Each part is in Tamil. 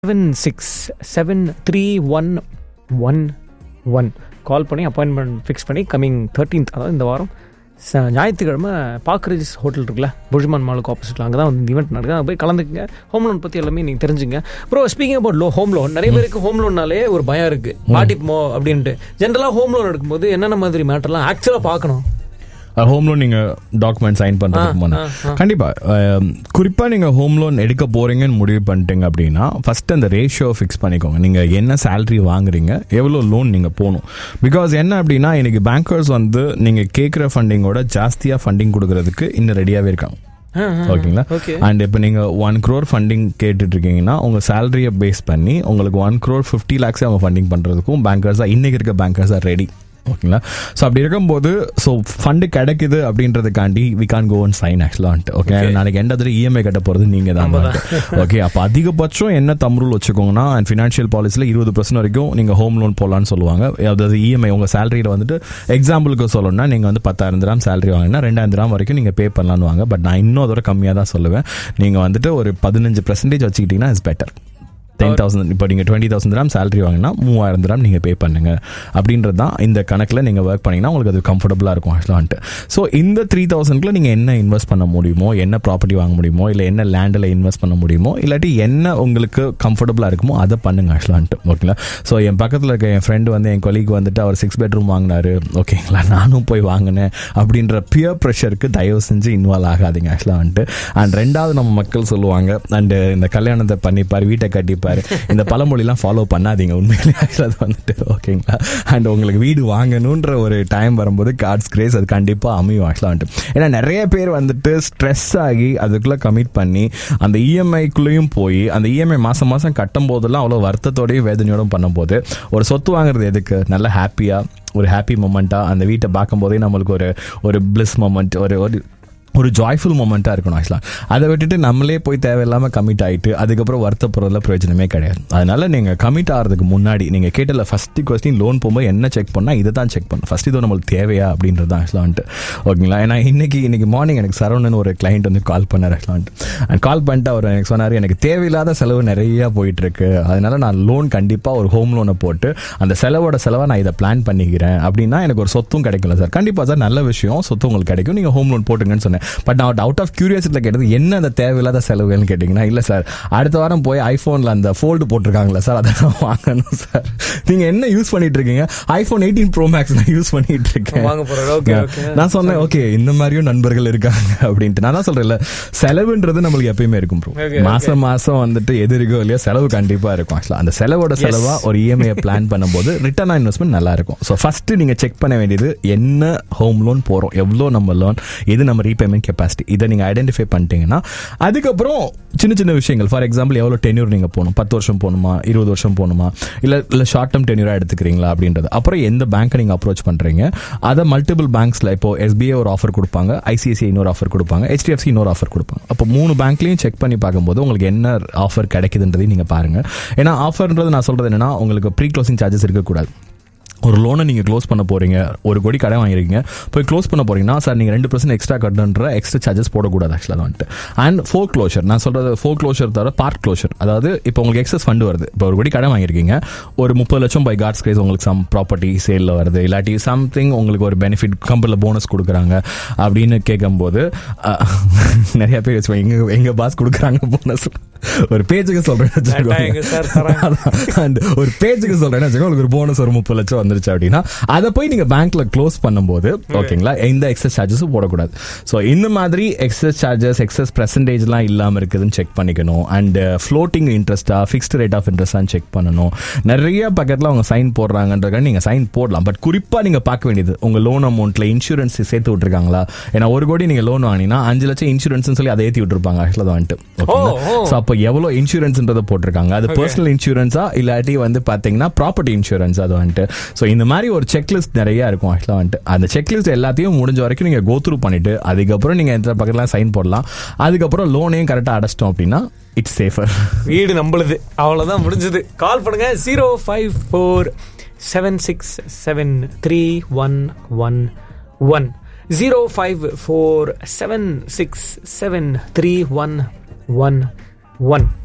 Seven six seven three one one one call பண்ணி அப்பாயின்மெண்ட் ஃபிக்ஸ் பண்ணி கம்மிங் தேர்ட்டீன்த் அதாவது இந்த வாரம் ச- ஞாயிற்றுக்கிழமை பாக்ரேஜ் ஹோட்டல் இருக்குல்ல புஷ்மான் மாலுக்கு ஆப்போசிட்டில் அங்கே தான் வந்து இந்த ஈவெண்ட் நடக்குது அங்க போய் கலந்துக்குங்க ஹோம் லோன் பற்றி எல்லாமே நீங்கள் தெரிஞ்சுங்க ப்ரோ ஸ்பீக்கிங் அபவுட் லோ ஹோம் லோன் நிறைய பேருக்கு ஹோம் லோன்னாலே ஒரு பயம் இருக்குது மாட்டிப்போமோ அப்படின்ட்டு ஜென்ரலாக ஹோம் லோன் எடுக்கும்போது என்னென்ன மாதிரி மேட்டர்லாம் ஆக்சுவலாக பார்க்கணும் ஹோம் லோன் நீங்க டாக்குமெண்ட் சைன் பண்றதுக்கு ஆ, முன்ன ஆ, ஆ. கண்டிப்பா அஹ், குறிப்பா நீங்க ஹோம் லோன் எடுக்க போறீங்கன்னு முடிவு பண்ணிட்டீங்க அப்படின்னா ஃபர்ஸ்ட் அந்த ரேஷியோ ஃபிக்ஸ் பண்ணிக்கோங்க நீங்க என்ன சேலரி வாங்குறீங்க எவ்வளவு லோன் நீங்க போகணும் பிகாஸ் என்ன அப்படின்னா இன்னைக்கு பேங்கர்ஸ் வந்து நீங்க கேட்குற ஃபண்டிங்கோட ஜாஸ்தியா ஃபண்டிங் கொடுக்கறதுக்கு இன்னும் ரெடியாவே இருக்காங்க ஓகேங்களா ஓகே அண்ட் இப்போ நீங்க ஒன் க்ரோர் ஃபண்டிங் கேட்டுட்டு இருக்கீங்கன்னா உங்க சேலரியை பேஸ் பண்ணி உங்களுக்கு ஒன் க்ரோர் ஃபிஃப்டி லேக்ஸே அவங்க ஃபண்டிங் பண்றதுக்கும் பேங்கர்ஸா இன்னைக்கு இருக்க பேங்கர்ஸ் ஆர் ரெடி ஓகேங்களா ஸோ அப்படி இருக்கும்போது ஸோ ஃபண்டு கிடைக்குது அப்படின்றதுக்காண்டி we can go and sign ஆக்சுவலான்ட்டு ஓகே Okay. நாளைக்கு எண்ட் அதில் இஎம்ஐ கட்ட போகிறது நீங்கள் தான் ஓகே அப்போ அதிகபட்சம் என்ன தம்ரூல் வச்சுக்கோங்கன்னா அண்ட் ஃபினான்ஷியல் பாலிசியில் இருபது பர்சன்ட் வரைக்கும் நீங்கள் ஹோம் லோன் போடலான்னு சொல்லுவாங்க அதாவது இஎம்ஐ உங்கள் சேலரியில் வந்துட்டு எக்ஸாம்பிளுக்கு சொல்லணும்னா நீங்கள் வந்து பத்தாயிரம் திராம் சேலரி வாங்கினா ரெண்டாயிரம் திராம் வரைக்கும் நீங்கள் பே பண்ணலான்னு வாங்க பட் நான் இன்னும் அதோட கம்மியாக தான் சொல்லுவேன் நீங்கள் வந்துட்டு ஒரு பதினஞ்சு பர்சன்டேஜ் வச்சுக்கிட்டீங்கன்னா இட்ஸ் பெட்டர் டென் தௌசண்ட் இப்போ நீங்கள் டுவெண்ட்டி தௌசண்ட் திராம் சேலரி வாங்கினா மூவாயிரம் திராம் நீங்கள் பே பண்ணுங்க அப்படின்றது தான் இந்த கணக்கில் நீங்கள் ஒர்க் பண்ணீங்கன்னா உங்களுக்கு அது கம்ஃபர்டபுளாக இருக்கும் ஆக்சுவலான்ட்டு ஸோ இந்த த்ரீ தௌசண்ட்ல நீங்கள் என்ன இன்வெஸ்ட் பண்ண முடியுமோ என்ன ப்ராப்பர்ட்டி வாங்க முடியுமோ இல்லை என்ன லேண்டில் இன்வெஸ்ட் பண்ண முடியுமோ இல்லாட்டி என்ன உங்களுக்கு கம்ஃபர்டபுளாக இருக்குமோ அதை பண்ணுங்க ஆக்சுவலான்ட்டு ஓகேங்களா ஸோ என் பக்கத்தில் இருக்க என் ஃப்ரெண்டு வந்து என் கொலீக் வந்துட்டு அவர் சிக்ஸ் பெட்ரூம் வாங்கினாரு ஓகேங்களா நானும் போய் வாங்கினேன் அப்படின்ற பியர் ப்ரெஷருக்கு தயவு செஞ்சு இன்வால்வ் ஆகாதீங்க ஆக்சுவலாக வந்துட்டு அண்ட் ரெண்டாவது நம்ம மக்கள் சொல்லுவாங்க அண்ட் இந்த கல்யாணத்தை பண்ணிப்பார் வீட்டை கட்டிப்பார் இந்த பழமொழிலாம் ஃபாலோ பண்ணாதீங்க உண்மையிலே அது வந்துட்டு ஓகேங்களா அண்ட் உங்களுக்கு வீடு வாங்கணுன்ற ஒரு டைம் வரும்போது கார்ட்ஸ் கிரேஸ் அது கண்டிப்பாக அமையும் ஆக்சுவலாக வந்துட்டு ஏன்னா நிறைய பேர் வந்துட்டு ஸ்ட்ரெஸ் ஆகி அதுக்குள்ளே கமிட் பண்ணி அந்த இஎம்ஐக்குள்ளேயும் போய் அந்த இஎம்ஐ மாதம் மாதம் கட்டும் போதெல்லாம் அவ்வளோ வருத்தத்தோடையும் வேதனையோடும் பண்ணும்போது ஒரு சொத்து வாங்குறது எதுக்கு நல்ல ஹாப்பியாக ஒரு ஹாப்பி மூமெண்ட்டாக அந்த வீட்டை பார்க்கும்போதே நம்மளுக்கு ஒரு ஒரு பிளிஸ் மூமெண்ட் ஒரு ஒரு ஒரு ஜாய்ஃபுல் மூமெண்ட்டாக இருக்கணும் ஆக்சுவலாக அதை விட்டுட்டு நம்மளே போய் தேவையில்லாமல் கமிட் ஆகிட்டு அதுக்கப்புறம் வருத்தப்படுறதுல பிரயோஜனமே கிடையாது அதனால நீங்கள் கமிட் ஆகிறதுக்கு முன்னாடி நீங்கள் கேட்டல ஃபஸ்ட்டு கொஸ்டின் லோன் போகும்போது என்ன செக் பண்ணால் இதை தான் செக் பண்ணணும் ஃபஸ்ட் இது நம்மளுக்கு தேவையா அப்படின்றது தான் ஆக்சுவலாக வந்துட்டு ஓகேங்களா ஏன்னா இன்னைக்கு இன்னைக்கு மார்னிங் எனக்கு சரவணன் ஒரு கிளைண்ட் வந்து கால் பண்ணார் ஆக்சுவலாக வந்துட்டு அண்ட் கால் பண்ணிட்டு அவர் எனக்கு சொன்னார் எனக்கு தேவையில்லாத செலவு நிறையா போயிட்டு இருக்கு அதனால நான் லோன் கண்டிப்பாக ஒரு ஹோம் லோனை போட்டு அந்த செலவோட செலவை நான் இதை பிளான் பண்ணிக்கிறேன் அப்படின்னா எனக்கு ஒரு சொத்தும் கிடைக்கும்ல சார் கண்டிப்பாக சார் நல்ல விஷயம் சொத்து உங்களுக்கு கிடைக்கும் நீங்கள் ஹோம் லோன் போட்டுங்கன்னு சொன்னேன் பட் நான் அவுட் ஆஃப் கியூரியாசிட்டியில் கேட்டது என்ன அந்த தேவையில்லாத செலவுகள்னு கேட்டிங்கன்னா இல்லை சார் அடுத்த வாரம் போய் ஐஃபோனில் அந்த ஃபோல்டு போட்டிருக்காங்களா சார் அதை நான் வாங்கணும் சார் நீங்கள் என்ன யூஸ் பண்ணிட்டு இருக்கீங்க ஐஃபோன் எயிட்டீன் ப்ரோ மேக்ஸ் நான் யூஸ் பண்ணிட்டு இருக்கேன் வாங்க போறாரு ஓகே ஓகே நான் சொன்னேன் ஓகே இந்த மாதிரியும் நண்பர்கள் இருக்காங்க அப்படின்ட்டு நான் தான் சொல்றேன்ல செலவுன்றது நம்மளுக்கு எப்பயுமே இருக்கும் ப்ரோ Okay, மாசம் மாசம் வந்துட்டு எது இருக்கோ இல்லையா செலவு கண்டிப்பா இருக்கும் ஆக்சுவலா அந்த செலவோட செலவா ஒரு இஎம்ஐ பிளான் பண்ணும்போது ரிட்டர்ன் இன்வெஸ்ட்மெண்ட் நல்லா இருக்கும் ஸோ ஃபர்ஸ்ட் நீங்க செக் பண்ண வேண்டியது என்ன ஹோம் லோன் போறோம் எவ்வளோ நம்ம லோன் இது நம்ம ரீபேமெண்ட் கெப்பாசிட்டி இதை நீங்க ஐடென்டிஃபை பண்ணிட்டீங்கன்னா அதுக்கப்புறம் சின்ன சின்ன விஷயங்கள் ஃபார் எக்ஸாம்பிள் எவ்வளோ டென்யூர் நீங்க போகணும் பத்து வருஷம் போகணுமா இருபது வருஷம் போகணுமா இல்ல இல்ல ஷார்ட் டேர்ம் டென்யூரா எடுத்துக்கிறீங்களா அப்படின்றது அப்புறம் எந்த பேங்க்கை நீங்க அப்ரோச் பண்றீங்க அதை மல்டிபிள் பேங்க்ஸ்ல இப்போ எஸ்பிஐ ஒரு ஆஃபர் கொடுப்பாங்க ஐசிஐசிஐ இன்னொரு ஆஃபர் கொடுப்பாங்க HDFC இன்னொரு ஆஃபர் கொடுப்பாங்க அப்போ மூணு பேங்க்லயும் செக் பண்ணி பார்க்கும்போது உங்களுக்கு என்ன ஆஃபர் கிடைக்குதுன்றதையும் நீங்க பாருங்க ஏன்னா ஆஃபர்ன்றது நான் சொல்றது என்னன்னா உங்களுக்கு ப்ரீ க்ளோசிங் சார்ஜஸ் இருக்கக்கூடாது ஒரு லோனை நீங்கள் க்ளோஸ் பண்ண போறீங்க ஒரு கோடி கடை வாங்கிருக்கீங்க போய் க்ளோஸ் பண்ண போறீங்கன்னா சார் நீங்கள் ரெண்டு பர்சன்ட் எக்ஸ்ட்ரா கட்டணுன்ற எக்ஸ்ட்ரா சார்ஜஸ் போடக்கூடாது ஆக்சுவலாக வந்துட்டு அண்ட் ஃபோர் க்ளோஷர் நான் சொல்றது ஃபோர் க்ளோஷர் தவிர பார்ட் க்ளோஷர் அதாவது இப்போ உங்களுக்கு எக்ஸஸ் ஃபண்ட் வருது இப்போ ஒரு கோடி கடை வாங்கியிருக்கீங்க ஒரு முப்பது லட்சம் பை கார்ட்ஸ் கிரேஸ் உங்களுக்கு சம் ப்ராப்பர்ட்டி சேலில் வருது இல்லாட்டி சம்திங் உங்களுக்கு ஒரு பெனிஃபிட் கம்பெனியில் போனஸ் கொடுக்குறாங்க அப்படின்னு கேட்கும்போது அஹ், நிறைய பேர் வச்சுக்கோங்க எங்க எங்க பாஸ் கொடுக்குறாங்க போனஸ் ஒரு பேஜுக்கு சொல்றேன் எங்க சார் தராங்க And ஒரு பேஜுக்கு சொல்றேன் வச்சுக்கோங்க, உங்களுக்கு ஒரு போனஸ் ஒரு முப்பது லட்சம் வந்துருச்சு அப்படின்னா அதை போய் நீங்க பேங்க்ல க்ளோஸ் பண்ணும்போது ஓகேங்களா எந்த எக்ஸஸ் சார்ஜஸும் போடக்கூடாது ஸோ இந்த மாதிரி எக்ஸஸ் சார்ஜஸ் எக்ஸஸ் பெர்சன்டேஜ்லாம் இல்லாம இருக்குதுன்னு செக் பண்ணிக்கணும் அண்ட் ஃப்ளோட்டிங் இன்ட்ரெஸ்டா ஃபிக்ஸ்ட் ரேட் ஆஃப் இன்ட்ரெஸ்டான்னு செக் பண்ணணும் நிறைய பக்கத்தில் அவங்க சைன் போடுறாங்கன்றத நீங்க சைன் போடலாம் பட் குறிப்பா நீங்க பார்க்க வேண்டியது உங்க லோன் அமௌண்ட்ல இன்சூரன்ஸ் சேர்த்து விட்டுருக்காங்களா ஏன்னா ஒரு கோடி நீங்க லோன் வாங்கினீங்கன்னா அஞ்சு லட்சம் இன்சூரன்ஸ் சொல்லி அதை ஏற்றி விட்டுருப்பாங்க ஆக்சுவலாக வந்துட்டு ஓகேங்களா ஓ, ஓ. ஸோ அப்போ எவ்வளோ இன்சூரன்ஸ்ன்றதை போட்டிருக்காங்க அது பர்சனல் இன்சூரன்ஸா இல்லாட்டி வந்து பாத்தீங்கன்னா ப்ராப்பர்ட்டி இன்சூரன்ஸ் அது வந்துட்டு ஸோ இந்த மாதிரி ஒரு செக்லிஸ்ட் நிறைய இருக்கும் ஆக்சுவலாக வந்துட்டு அந்த செக்லிஸ்ட் எல்லாத்தையும் முடிஞ்ச வரைக்கும் நீங்க கோ த்ரூ பண்ணிட்டு அதுக்கப்புறம் நீங்க எந்த பக்கத்துல சைன் போடலாம் அதுக்கப்புறம் லோனையும் கரெக்டாக அடைச்சிட்டோம் அப்படின்னா இட்ஸ் சேஃபர் வீடு நம்மளுது அவ்வளோதான் முடிஞ்சது கால் பண்ணுங்க zero five four seven six seven three one one one zero five four seven six seven three one one one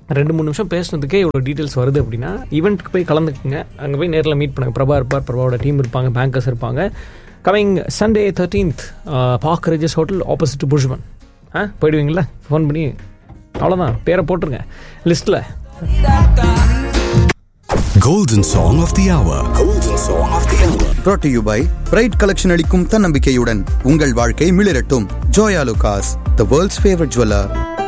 ரெண்டு மூணு நிமிஷம் பேசுனதுக்கே இவ்வளோ டீட்டெயில்ஸ் வருது அப்படின்னா ஈவெண்ட்க்கு போய் கலந்துக்குங்க அங்கே போய் நேரில் மீட் பண்ணுங்க பிரபா இருப்பார் பிரபாவோட டீம் இருப்பாங்க பேங்கர்ஸ் இருப்பாங்க coming Sunday thirteenth Park Regis hotel opposite புஷ்மன் ஆ போயிடுவீங்களா ஃபோன் பண்ணி அவ்வளோதான் பேரை போட்டுருங்க லிஸ்ட்டில் Golden Song of the Hour. Golden Song of the Hour. brought to you by pride collection அளிக்கும் தன்னம்பிக்கையுடன் உங்கள் வாழ்க்கை மிளிரட்டும் Joyalukkas the world's favourite jeweller